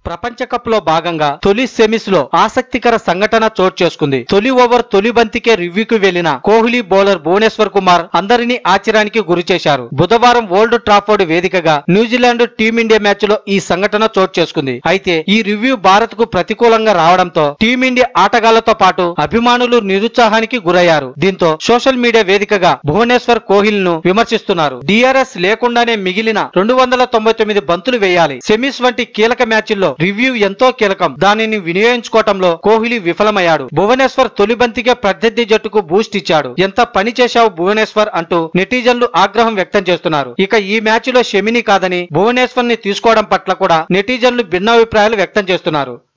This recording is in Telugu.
ప్రపంచ కప్ లో భాగంగా తొలి సెమీస్ లో ఆసక్తికర సంఘటన చోటు చేసుకుంది తొలి ఓవర్ తొలి బంతికే రివ్యూకి వెళ్లిన కోహ్లీ బౌలర్ భువనేశ్వర్ కుమార్ అందరినీ ఆశ్చర్యానికి గురి చేశారు బుధవారం ఓల్డ్ ట్రాఫోర్డ్ వేదికగా న్యూజిలాండ్ టీమిండియా మ్యాచ్ లో ఈ సంఘటన చోటు చేసుకుంది అయితే ఈ రివ్యూ భారత్ కు ప్రతికూలంగా రావడంతో టీమిండియా ఆటగాళ్లతో పాటు అభిమానులు నిరుత్సాహానికి గురయ్యారు దీంతో సోషల్ మీడియా వేదికగా భువనేశ్వర్ కోహ్లీను విమర్శిస్తున్నారు డిఆర్ఎస్ లేకుండానే మిగిలిన రెండు వందల తొంభై తొమ్మిది బంతులు వేయాలి సెమీస్ వంటి కీలక మ్యాచ్ల్లో రివ్యూ ఎంతో కీలకం దానిని వినియోగించుకోవటంలో కోహ్లీ విఫలమయ్యాడు భువనేశ్వర్ తొలి బంతికే ప్రత్యర్థి జట్టుకు బూస్ట్ ఇచ్చాడు ఎంత పని చేశావు భువనేశ్వర్ అంటూ నెటిజన్లు ఆగ్రహం వ్యక్తం చేస్తున్నారు ఇక ఈ మ్యాచ్ లో షమిని కాదని భువనేశ్వర్ ని తీసుకోవడం పట్ల కూడా నెటిజన్లు భిన్నాభిప్రాయాలు వ్యక్తం చేస్తున్నారు